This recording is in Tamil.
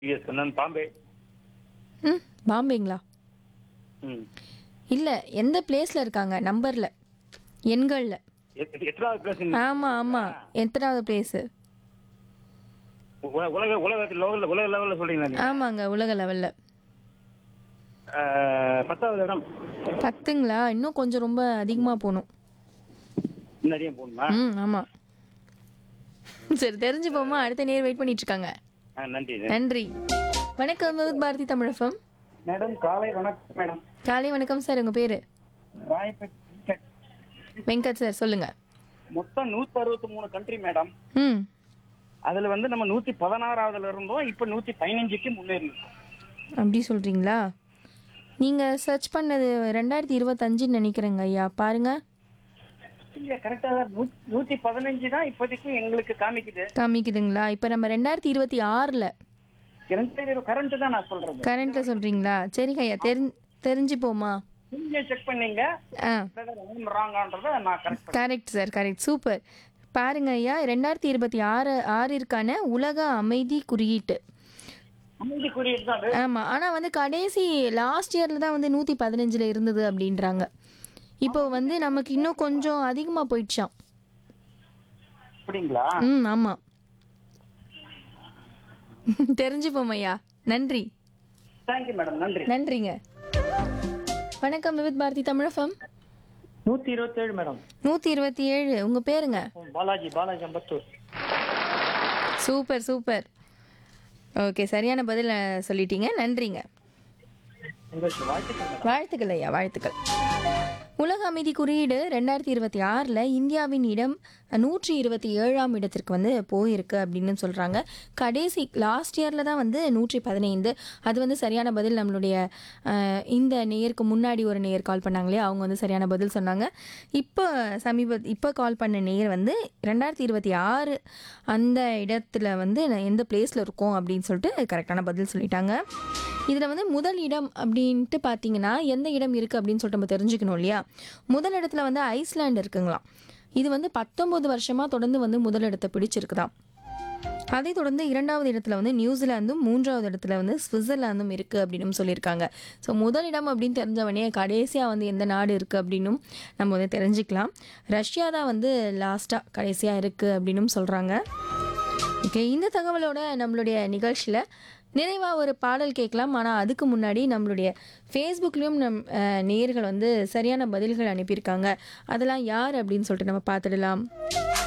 எஸ் நான் பாம்பே ம் பாம்பேங்களா ம் இல்லை எந்த பிளேஸில் இருக்காங்க நம்பரில் எண்களில் எத்- எத்தனாவது பிளேஸ் ஆமாம் ஆமாம் எத்தனாவது பிளேஸு உலக உலகத்தில் லெவலில் உலக லெவலில் சொல்றீங்களா நீங்க ஆமாங்க உலக லெவலில் அஹ், பத்தாவது இடம் பத்துங்களா இன்னும் கொஞ்சம் ரொம்ப அதிகமாக போகணும் முன்னாடியே போகணுமா ம் ஆமாம் சரி தெரிஞ்சுப்போமா அடுத்த நேரம் வெயிட் பண்ணிட்டு இருக்காங்க ஆ, நன்றி நன்றி வணக்கம் விவித் பாரதி தமிழகம் மேடம் காலை வணக்கம் மேடம் காலை வணக்கம் சார் உங்கள் பேர் ராயப்பேட்டை வெங்கட் சார் சொல்லுங்கள் மொத்தம் நூத்தி அறுபத்தி மூணு கண்ட்ரி மேடம் ம் அதுல வந்து நம்ம நூத்தி பதினாறாவதுல இருந்தோம் இப்ப நூத்தி பதினஞ்சுக்கு முன்னேறி இருக்கோம். அப்படி சொல்கிறீங்களா நீங்கள் சர்ச் பண்ணது ரெண்டாயிரத்தி இருபத்தஞ்சுன்னு நினைக்கிறேங்க ஐயா பாருங்கள் இல்ல கரெக்டா தான் நூ- நூத்தி பதினஞ்சு தான் இப்போதைக்கு எங்களுக்கு காமிக்குது காமிக்குதுங்களா இப்போ நம்ம ரெண்டாயிரத்தி இருபத்தி ஆறில் கரண்ட் தான் நான் சொல்றது கரண்ட்டில் சொல்கிறீங்களா சரிங்க ஐயா தெரிஞ் தெரிஞ்சுப்போமா நீங்க செக் பண்ணீங்க ஆ ராங்கான்றத நான் correct correct sir correct super பாருங்க ஐயா ரெண்டாயிரத்தி இருபத்தி ஆறு ஆறிற்கான உலக அமைதி குறியீட்டு அமைதி குறியீடு தான் அது. ஆமாம் ஆனால் வந்து கடைசி லாஸ்ட் இயரில் தான் வந்து நூற்றி பதினஞ்சில் இருந்தது அப்படின்றாங்க இப்போ வந்து நமக்கு இன்னும் கொஞ்சம் அதிகமாக போயிடுச்சாம் அப்படிங்களா ம் ஆமாம் தெரிஞ்சுப்போம் ஐயா நன்றி தேங்க்யூ மேடம் நன்றி நன்றிங்க வணக்கம் விவித் பாரதி தமிழகம் நூத்தி இருபத்தி ஏழு மேடம் நூற்றி இருபத்தி ஏழு உங்கள் பேருங்க Balaji Balaji Ambattur super super okay சரியான பதில் அஹ், சொல்லிட்டீங்க நன்றிங்க உங்களுக்கு வாழ்த்துக்கள் வாழ்த்துக்கள் ஐயா வாழ்த்துக்கள் உலக அமைதி குறியீடு ரெண்டாயிரத்தி இருபத்தி ஆறில் இந்தியாவின் இடம் நூற்றி இருபத்தி ஏழாம் இடத்திற்கு வந்து போயிருக்கு அப்படின்னு சொல்கிறாங்க கடைசி லாஸ்ட் இயரில் தான் வந்து நூற்றி பதினைந்து அது வந்து சரியான பதில் நம்மளுடைய அஹ், இந்த நேருக்கு முன்னாடி ஒரு நேர் கால் பண்ணாங்களே அவங்க வந்து சரியான பதில் சொன்னாங்க இப்போ சமீப இப்போ கால் பண்ண நேர் வந்து ரெண்டாயிரத்தி இருபத்தி ஆறு அந்த இடத்துல வந்து எந்த பிளேஸில் இருக்கோம் அப்படின்னு சொல்லிட்டு கரெக்டான பதில் சொல்லிட்டாங்க இதில் வந்து முதல் இடம் அப்படின்ட்டு பார்த்தீங்கன்னா எந்த இடம் இருக்குது அப்படின்னு சொல்லிட்டு நம்ம தெரிஞ்சுக்கணும் இல்லையா முதல் இடத்துல வந்து ஐஸ்லாண்ட் இருக்குங்களாம் இது வந்து பத்தொம்பது வருஷமாக தொடர்ந்து வந்து முதல் இடத்தை பிடிச்சிருக்குதாம் அதை தொடர்ந்து இரண்டாவது இடத்துல வந்து நியூசிலாந்தும் மூன்றாவது இடத்துல வந்து சுவிட்சர்லாந்தும் இருக்குது அப்படின்னு சொல்லியிருக்காங்க ஸோ முதலிடம் அப்படின்னு தெரிஞ்சவனே கடைசியாக வந்து எந்த நாடு இருக்குது அப்படின்னும் நம்ம வந்து தெரிஞ்சுக்கலாம் ரஷ்யா தான் வந்து லாஸ்ட்டாக கடைசியாக இருக்குது அப்படின்னும் சொல்கிறாங்க ஓகே இந்த தகவலோட நம்மளுடைய நிகழ்ச்சியில் நிறைவாக ஒரு பாடல் கேட்கலாம் ஆனால் அதுக்கு முன்னாடி நம்மளுடைய ஃபேஸ்புக்லேயும் நம் அஹ், நேயர்கள் வந்து சரியான பதில்கள் அனுப்பியிருக்காங்க அதெல்லாம் யார் அப்படின்னு சொல்லிட்டு நம்ம பார்த்துடலாம்